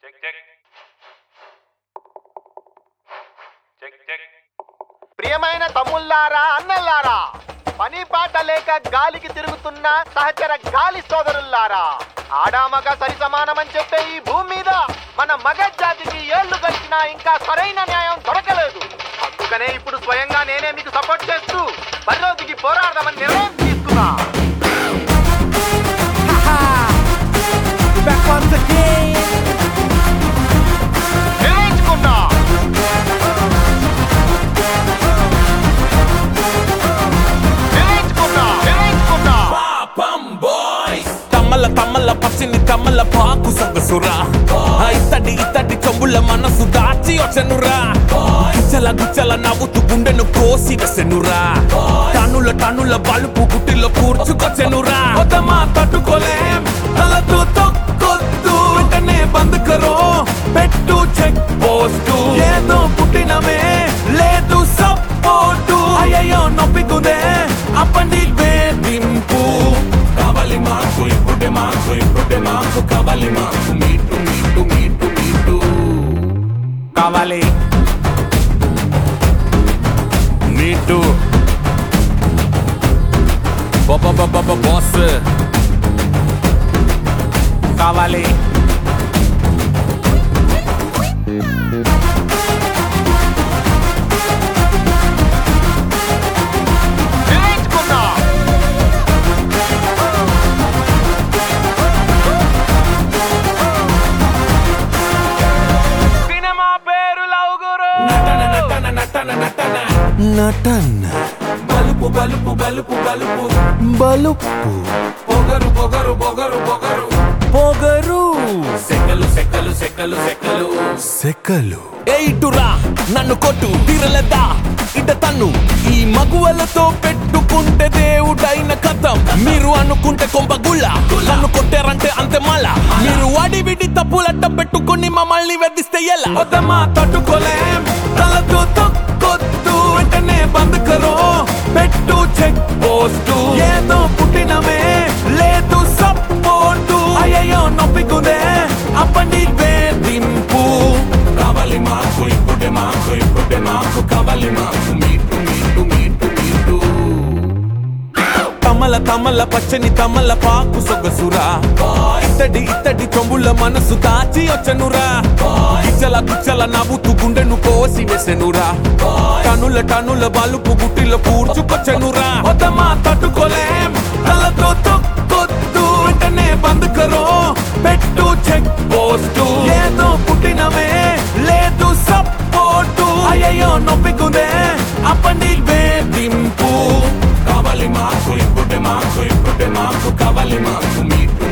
Check check check check ప్రియమైన తమ్ముళ్ళారా అన్నల్లారా పని పాట లేక గాలికి తిరుగుతున్న సహచర గాలి సోదరుల్లారా ఆడామగ సరి సమానమని చెప్పే ఈ భూమి మీద మన మగ జాతికి ఏళ్లు గడిచినా ఇంకా సరైన న్యాయం దొరకలేదు అందుకనే ఇప్పుడు స్వయంగా నేనే మీకు సపోర్ట్ చేస్తూ బరిలోకి పోరాడదామని నిర్ణయం తీసుకున్నా Back once again. నిర్ణయించుకున్నా నిర్ణయించుకున్నా నిర్ణయించుకున్నా తమ్మల తమ్మల పచ్చిని తమ్మల పాకు సొగసురా ఆ ఇత్తడి ఇత్తడి చెంబుల మనసు దాచి వచ్చనురా గుచ్చల గుచ్చల నవ్వుతూ గుండెను కోసి వెసెనురా టన్నుల టన్నుల బలుపు గుట్టిలో కూర్చుకొచ్చెనురా వద్దమా తట్టుకోలేం తలతో తొక్కొద్దు వెంటనే బంద్ కరో పెట్టు చెక్ పోస్టు ఏదో పుట్టినమే లేదు సపోర్టు అయ్యయ్యో నొప్పికుందే అప్పండి వేధింపు కావాలి మాకు ఇప్పుడే మాకు ఇప్పుడే మాకు కావాలి మాకు మీటు మీటు మీటు మీటు కావాలి మీటు బాస్ కావాలి నిర్ణయించుకున్నా సినిమా పేరు లవుగురు నటన నటన నటన నటన నటన బలుపు బలుపు బలుపు బలుపు బలుపు పొగరు పొగరు పొగరు పొగరు పొగరు సెక్కలు సెక్కలు సెక్కలు సెక్కలు సెకలు ఏ ఇటురా నన్ను కొట్టు తీరలేదా ఇట తన్ను ఈ మగువలతో పెట్టుకుంటే దేవుడైన కథం మీరు అనుకుంటే కొంప గుళ్ళ నన్ను కొట్టారంటే అంతే మళ్ళా మీరు వాడి విడి తప్పులట్ట పెట్టుకుని మమ్మల్ని వెదిస్తే ఎలా వద్దమ్మా తట్టుకోలేం తలతో తొక్కొద్దు వెంటనే బంద్ కరో పెట్టు చెక్ పోస్టు ఏదో పుట్టినమే లేదు సపోర్టు అయ్యయ్యో నొప్పికుందే అప్పండి వేధింపు కావాలి మాకు ఇప్పుడే మాకు ఇప్పుడే మాకు కావాలి మాకు మీటు మీటు మీటు మీటు తమల తమల పచ్చని తమల పాకు సొగసురా ఇత్తడి ఇత్తడి చెంబుల మనసు దాచి వచ్చనురా గుచ్చల గుచ్చల నవ్వుతూ గుండెను కోసి వేసెనురా టనుల టనుల బలుపు గుట్టిలో కూర్చుకొచ్చనురా వద్దమ్మా తట్టుకోలేం తలతో తొక్కొద్దు వెంటనే బంద్ కరో పెట్టు చెక్ పోస్టు ఏదో పుట్టినమే లేదు సపోర్టు అయ్యయ్యో నొప్పికుందే అప్పండి వేధింపు కావాలి మాకు ఇప్పుడే మాకు ఇప్పుడే మాకు కావాలి మాకు మీటు